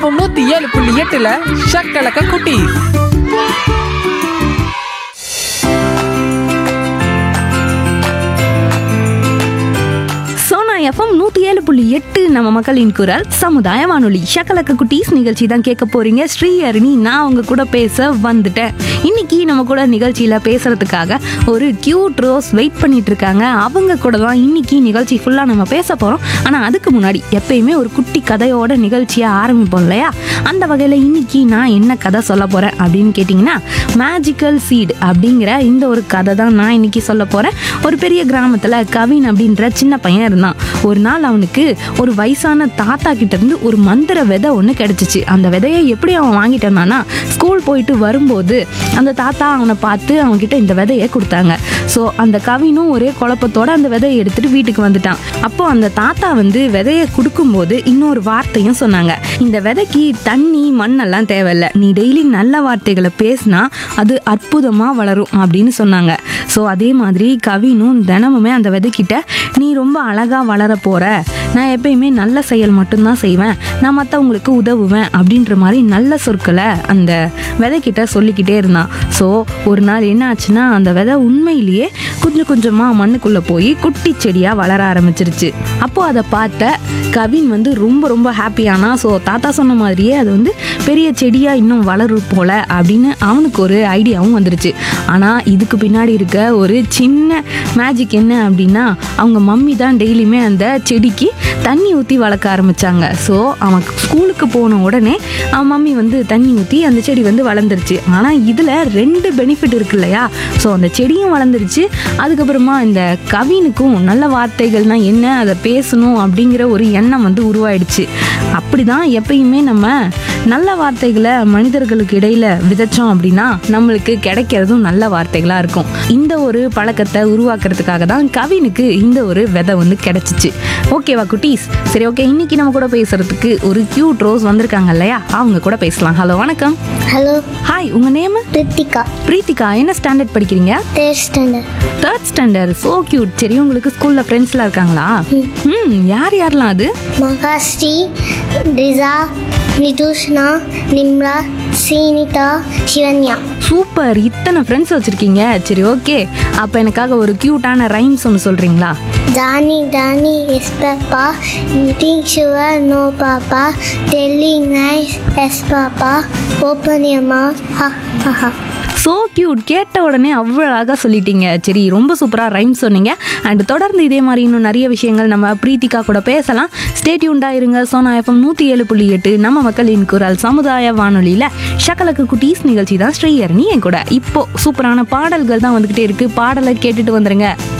FM நூத்தி ஏழு புள்ளி எட்டுல ஷக்கலக்க குட்டி சோனா எஃப்எம் நூற்றி ஏழு புள்ளி எட்டு நம்ம மக்களின் குரல் சமுதாய வானொலி ஷக்கலக்க குட்டீஸ் நிகழ்ச்சி தான் கேட்க போறீங்க ஸ்ரீ அருணி நான் உங்க கூட பேச வந்துட்டேன் இன்னைக்கு நம்ம கூட நிகழ்ச்சியில பேசுறதுக்காக ஒரு கியூட் ரோஸ் வெயிட் பண்ணிட்டு இருக்காங்க அவங்க கூட தான் இன்னைக்கு நிகழ்ச்சி ஃபுல்லா நம்ம பேச போறோம் ஆனா அதுக்கு முன்னாடி எப்பயுமே ஒரு குட்டி கதையோட நிகழ்ச்சியை ஆரம்பிப்போம் இல்லையா அந்த வகையில இன்னைக்கு நான் என்ன கதை சொல்ல போறேன் அப்படின்னு கேட்டிங்கன்னா மேஜிக்கல் சீட் அப்படிங்கிற இந்த ஒரு கதை தான் நான் இன்னைக்கு சொல்ல போறேன் ஒரு பெரிய கிராமத்துல கவின் அப்படின்ற சின்ன பையன் இருந்தான் ஒரு நாள் அவனுக்கு ஒரு வயசான தாத்தா கிட்ட இருந்து ஒரு மந்திர விதை ஒன்று கிடைச்சிச்சு அந்த விதையை எப்படி அவன் வாங்கிட்டு வந்தானா ஸ்கூல் போயிட்டு வரும்போது அந்த தாத்தா அவனை பார்த்து அவன்கிட்ட இந்த விதையை கொடுத்தாங்க ஸோ அந்த கவினும் ஒரே குழப்பத்தோட அந்த விதையை எடுத்துட்டு வீட்டுக்கு வந்துட்டான் அப்போ அந்த தாத்தா வந்து விதையை கொடுக்கும்போது இன்னொரு வார்த்தையும் சொன்னாங்க இந்த விதைக்கு தண்ணி மண்ணெல்லாம் தேவையில்ல நீ டெய்லி நல்ல வார்த்தைகளை பேசினா அது அற்புதமாக வளரும் அப்படின்னு சொன்னாங்க ஸோ அதே மாதிரி கவினும் தினமுமே அந்த விதைக்கிட்ட நீ ரொம்ப அழகாக வளர போற நான் எப்பயுமே நல்ல செயல் மட்டும்தான் செய்வேன் நான் மற்றவங்களுக்கு உதவுவேன் அப்படின்ற மாதிரி நல்ல சொற்களை அந்த விதைக்கிட்ட சொல்லிக்கிட்டே இருந்தான் ஸோ ஒரு நாள் என்ன ஆச்சுன்னா அந்த விதை உண்மையிலேயே கொஞ்சம் கொஞ்சமாக மண்ணுக்குள்ளே போய் குட்டி செடியாக வளர ஆரம்பிச்சிருச்சு அப்போ அதை பார்த்த கவின் வந்து ரொம்ப ரொம்ப ஹாப்பியானா ஸோ தாத்தா சொன்ன மாதிரியே அது வந்து பெரிய செடியாக இன்னும் வளரும் போல அப்படின்னு அவனுக்கு ஒரு ஐடியாவும் வந்துருச்சு ஆனால் இதுக்கு பின்னாடி இருக்க ஒரு சின்ன மேஜிக் என்ன அப்படின்னா அவங்க மம்மி தான் டெய்லியுமே அந்த செடிக்கு தண்ணி ஊற்றி வளர்க்க ஆரம்பிச்சாங்க ஸோ அவன் ஸ்கூலுக்கு போன உடனே அவன் மம்மி வந்து தண்ணி ஊற்றி அந்த செடி வந்து வளர்ந்துருச்சு ஆனால் இதில் ரெண்டு பெனிஃபிட் இருக்கு இல்லையா ஸோ அந்த செடியும் வளர்ந்துருச்சு அதுக்கப்புறமா இந்த கவினுக்கும் நல்ல வார்த்தைகள்னா என்ன அதை பேசணும் அப்படிங்கிற ஒரு எண்ணம் வந்து உருவாயிடுச்சு அப்படிதான் எப்பயுமே நம்ம நல்ல வார்த்தைகளை மனிதர்களுக்கு இடையில விதைச்சோம் அப்படின்னா நம்மளுக்கு கிடைக்கிறதும் நல்ல வார்த்தைகளா இருக்கும் இந்த ஒரு பழக்கத்தை உருவாக்குறதுக்காக தான் கவினுக்கு இந்த ஒரு விதை வந்து கிடைச்சிச்சு ஓகேவா குட்டீஸ் சரி ஓகே இன்னைக்கு நம்ம கூட பேசுறதுக்கு ஒரு கியூட் ரோஸ் வந்திருக்காங்க இல்லையா அவங்க கூட பேசலாம் ஹலோ வணக்கம் ஹலோ ஹாய் உங்க நேம் ரித்திகா பிரீத்திகா என்ன ஸ்டாண்டர்ட் படிக்கிறீங்க third standard third standard so cute சரி உங்களுக்கு ஸ்கூல்ல ஃப்ரெண்ட்ஸ்லாம் இருக்காங்களா ம் யார் யாரெல்லாம் அது மகாஸ்ரீ ரிசா நிதூஷ்ணா நிம்ரா சீனிதா சிவன்யா சூப்பர் இத்தனை ஃப்ரெண்ட்ஸ் வச்சிருக்கீங்க சரி ஓகே அப்போ எனக்காக ஒரு கியூட்டான ரைம்ஸ் ஒன்று சொல்றீங்களா Danny, Danny is Peppa. Eating sugar, no papa. Telling nice, yes papa. Open your mouth, ha ha ha. So cute கேட்ட உடனே அவ்வளோ அழகாக சொல்லிட்டீங்க சரி ரொம்ப சூப்பராக ரைம் சொன்னீங்க அண்ட் தொடர்ந்து இதே மாதிரி இன்னும் நிறைய விஷயங்கள் நம்ம பிரீத்திகா கூட பேசலாம் ஸ்டேட்யூண்டாக இருங்க சோனா எஃப்எம் நூற்றி ஏழு புள்ளி எட்டு நம்ம மக்களின் குரல் சமுதாய வானொலியில் ஷக்கலக்கு குட்டீஸ் நிகழ்ச்சி தான் ஸ்ரீயர்னி என் கூட இப்போ சூப்பரான பாடல்கள் தான் வந்துக்கிட்டே இருக்கு பாடலை கேட்டுட்டு வந்துருங்க